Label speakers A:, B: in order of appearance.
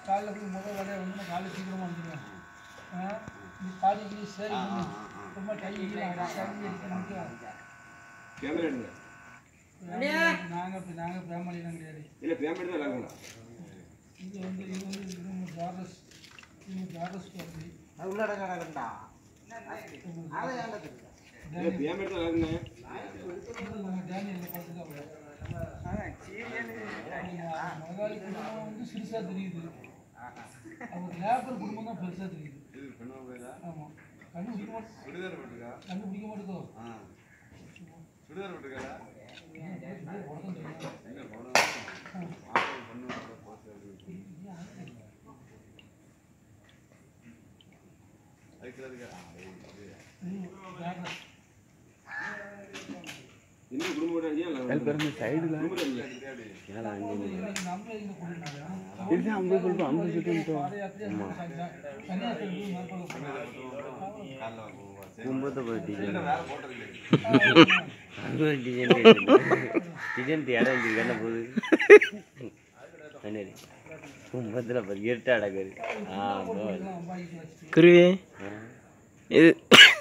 A: காலைல போய் முதல் வேலையை வந்து நான் காலைல சீக்கிரமாக வந்துடுவேன் ஆ நீ பாதிக்கு சரி ரொம்ப கை
B: கேமரா எடுங்க
A: நாங்கள் இப்போ நாங்கள் ஃபேமிலிலாம் கிடையாது
B: இல்லை பேமெண்ட் தான் எல்லாருங்களா
A: இது வந்து இது வந்து இது ஜார்டஸ் இது ஜார்டஸ் காப்பி
B: இல்லை பேமெண்ட் தான் எல்லாருங்க
A: இது நம்ம டேனியலில் பார்த்துக்கலாம் முதலாளி குடும்பம் வந்து சிறுசாக தெரியுது அவர் லேபர் குடும்பம் தான் பெருசாக தெரியுது ஆமாம் கண்டுபிடிக்க மாட்டேன் கண்டுபிடிக்க மாட்டேதோ
B: இன்னும் குடும்பம் வீடு அடியா இல்லை
C: சைடுல
B: குடும்பம் அடியா
A: நம்மளே இங்கே கூட்டிட்டு
C: இது ஐம்பது சொல்லுவோம் ஐம்பது சுட்டு கும்பத்தை போய் டிசைன் அது டிசைன் டிசைன் தேட வேண்டியது என்ன போகுது என்னது கும்பத்தில் இருட்டாடா கரு ஆ போகுது
A: பாய்க்கு வச்சுட்டு
D: குருவி இது